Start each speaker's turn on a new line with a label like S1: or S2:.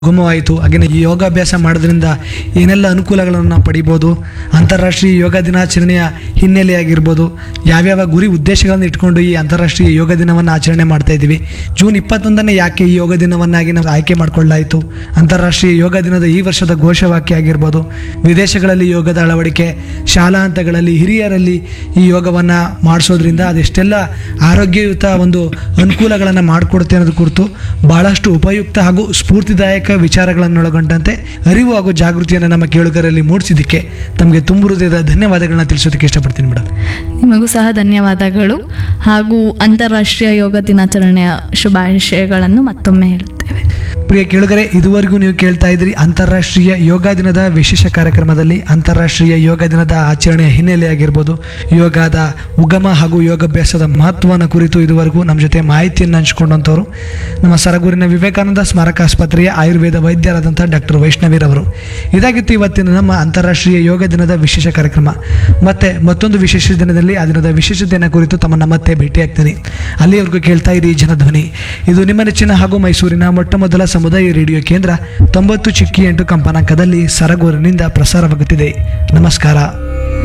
S1: ಗುಮವಾಯಿತು ಹಾಗೆಯೇ ಈ ಯೋಗಾಭ್ಯಾಸ ಮಾಡೋದ್ರಿಂದ ಏನೆಲ್ಲ ಅನುಕೂಲಗಳನ್ನು ನಾವು ಪಡಿಬೋದು ಅಂತಾರಾಷ್ಟ್ರೀಯ ಯೋಗ ದಿನಾಚರಣೆಯ ಹಿನ್ನೆಲೆಯಾಗಿರ್ಬೋದು ಯಾವ್ಯಾವ ಗುರಿ ಉದ್ದೇಶಗಳನ್ನು ಇಟ್ಕೊಂಡು ಈ ಅಂತಾರಾಷ್ಟ್ರೀಯ ಯೋಗ ದಿನವನ್ನು ಆಚರಣೆ ಮಾಡ್ತಾ ಇದ್ದೀವಿ ಜೂನ್ ಇಪ್ಪತ್ತೊಂದನೇ ಯಾಕೆ ಈ ಯೋಗ ದಿನವನ್ನಾಗಿ ನಾವು ಆಯ್ಕೆ ಮಾಡಿಕೊಳ್ಳಾಯಿತು ಅಂತಾರಾಷ್ಟ್ರೀಯ ಯೋಗ ದಿನದ ಈ ವರ್ಷದ ಘೋಷವಾಕ್ಯ ಆಗಿರ್ಬೋದು ವಿದೇಶಗಳಲ್ಲಿ ಯೋಗದ ಅಳವಡಿಕೆ ಶಾಲಾ ಹಂತಗಳಲ್ಲಿ ಹಿರಿಯರಲ್ಲಿ ಈ ಯೋಗವನ್ನು ಮಾಡಿಸೋದ್ರಿಂದ ಅದೆಷ್ಟೆಲ್ಲ ಆರೋಗ್ಯಯುತ ಒಂದು ಅನುಕೂಲಗಳನ್ನು ಮಾಡಿಕೊಡುತ್ತೆ ಅನ್ನೋದು ಕುರಿತು ಬಹಳಷ್ಟು ಉಪಯುಕ್ತ ಹಾಗೂ ಸ್ಫೂರ್ತಿದಾಯಕ ವಿಚಾರಗಳನ್ನೊಳಗೊಂಡಂತೆ ಅರಿವು ಹಾಗೂ ಜಾಗೃತಿಯನ್ನು ನಮ್ಮ ಕೇಳುಗರಲ್ಲಿ ಮೂಡಿಸಿದ್ದಕ್ಕೆ ತಮಗೆ ತುಂಬ ಹೃದಯದ ಧನ್ಯವಾದಗಳನ್ನ ತಿಳಿಸೋದಕ್ಕೆ ಇಷ್ಟಪಡ್ತೀನಿ ಮೇಡಮ್
S2: ನಿಮಗೂ ಸಹ ಧನ್ಯವಾದಗಳು ಹಾಗೂ ಅಂತಾರಾಷ್ಟ್ರೀಯ ಯೋಗ ದಿನಾಚರಣೆಯ ಶುಭಾಶಯಗಳನ್ನು ಮತ್ತೊಮ್ಮೆ ಹೇಳುತ್ತೇವೆ
S1: ಪ್ರಿಯ ಕೇಳುಗರೆ ಇದುವರೆಗೂ ನೀವು ಕೇಳ್ತಾ ಇದ್ರಿ ಅಂತಾರಾಷ್ಟ್ರೀಯ ಯೋಗ ದಿನದ ವಿಶೇಷ ಕಾರ್ಯಕ್ರಮದಲ್ಲಿ ಅಂತಾರಾಷ್ಟ್ರೀಯ ಯೋಗ ದಿನದ ಆಚರಣೆಯ ಹಿನ್ನೆಲೆಯಾಗಿರ್ಬೋದು ಯೋಗದ ಉಗಮ ಹಾಗೂ ಯೋಗಾಭ್ಯಾಸದ ಮಹತ್ವನ ಕುರಿತು ಇದುವರೆಗೂ ನಮ್ಮ ಜೊತೆ ಮಾಹಿತಿಯನ್ನು ಹಂಚಿಕೊಂಡಂಥವ್ರು ನಮ್ಮ ಸರಗೂರಿನ ವಿವೇಕಾನಂದ ಸ್ಮಾರಕ ಆಸ್ಪತ್ರೆಯ ಆಯುರ್ವೇದ ವೈದ್ಯರಾದಂಥ ಡಾಕ್ಟರ್ ವೈಷ್ಣವಿರವರು ಇದಾಗಿತ್ತು ಇವತ್ತಿನ ನಮ್ಮ ಅಂತಾರಾಷ್ಟ್ರೀಯ ಯೋಗ ದಿನದ ವಿಶೇಷ ಕಾರ್ಯಕ್ರಮ ಮತ್ತೆ ಮತ್ತೊಂದು ವಿಶೇಷ ದಿನದಲ್ಲಿ ಆ ದಿನದ ವಿಶೇಷತೆಯನ್ನು ಕುರಿತು ತಮ್ಮನ್ನ ಮತ್ತೆ ಭೇಟಿಯಾಗ್ತೀನಿ ಅಲ್ಲಿಯವರೆಗೂ ಕೇಳ್ತಾ ಇರಿ ಜನಧ್ವನಿ ಇದು ನಿಮ್ಮ ನೆಚ್ಚಿನ ಹಾಗೂ ಮೈಸೂರಿನ ಮೊಟ್ಟ ಮೊದಲ ಸಮುದಾಯ ರೇಡಿಯೋ ಕೇಂದ್ರ ತೊಂಬತ್ತು ಚಿಕ್ಕಿ ಎಂಟು ಕಂಪನಾಂಕದಲ್ಲಿ ಸರಗೂರಿನಿಂದ ಪ್ರಸಾರವಾಗುತ್ತಿದೆ ನಮಸ್ಕಾರ